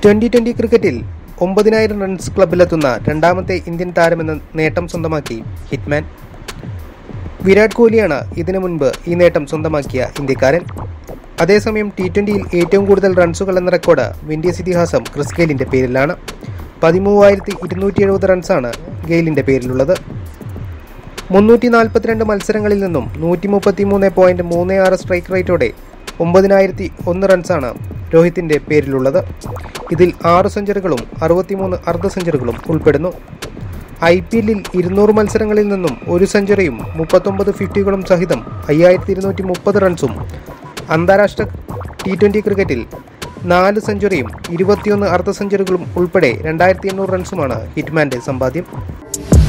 twenty twenty ക്രിക്കറ്റിൽ ഒമ്പതിനായിരം runs ക്ലബിലെത്തുന്ന രണ്ടാമത്തെ ഇന്ത്യൻ താരമെന്ന നേട്ടം സ്വന്തമാക്കി ഹിറ്റ്മാൻ വിരാട് കോഹ്ലിയാണ് ഇതിനു മുൻപ് ഈ നേട്ടം സ്വന്തമാക്കിയ ഇന്ത്യക്കാരൻ അതേസമയം ടി ട്വൻ്റിയിൽ ഏറ്റവും കൂടുതൽ റൺസുകൾ എന്ന റെക്കോർഡ് വിൻഡീസ് ഇതിഹാസം ക്രിസ് ഗെയിലിൻ്റെ പേരിലാണ് പതിമൂവായിരത്തി ഇരുന്നൂറ്റി എഴുപത് റൺസാണ് ഗെയിലിൻ്റെ പേരിലുള്ളത് മുന്നൂറ്റി നാൽപ്പത്തിരണ്ട് മത്സരങ്ങളിൽ നിന്നും നൂറ്റി മുപ്പത്തി മൂന്ന് പോയിൻറ്റ് മൂന്ന് ആറ് സ്ട്രൈക്ക് റേറ്റോടെ ഒമ്പതിനായിരത്തി ഒന്ന് റൺസാണ് രോഹിത്തിൻ്റെ പേരിലുള്ളത് ഇതിൽ ആറ് സെഞ്ചുറികളും അറുപത്തിമൂന്ന് അർദ്ധ സെഞ്ചുറികളും ഉൾപ്പെടുന്നു ഐ പി എല്ലിൽ ഇരുന്നൂറ് മത്സരങ്ങളിൽ നിന്നും ഒരു സെഞ്ചുറിയും മുപ്പത്തൊമ്പത് ഫിഫ്റ്റികളും സഹിതം അയ്യായിരത്തി ഇരുന്നൂറ്റി മുപ്പത് റൺസും അന്താരാഷ്ട്ര ടി ട്വൻ്റി ക്രിക്കറ്റിൽ നാല് സെഞ്ചുറിയും ഇരുപത്തിയൊന്ന് അർദ്ധ സെഞ്ചുറികളും ഉൾപ്പെടെ രണ്ടായിരത്തി എണ്ണൂറ് റൺസുമാണ് ഹിറ്റ്മാൻ്റെ സമ്പാദ്യം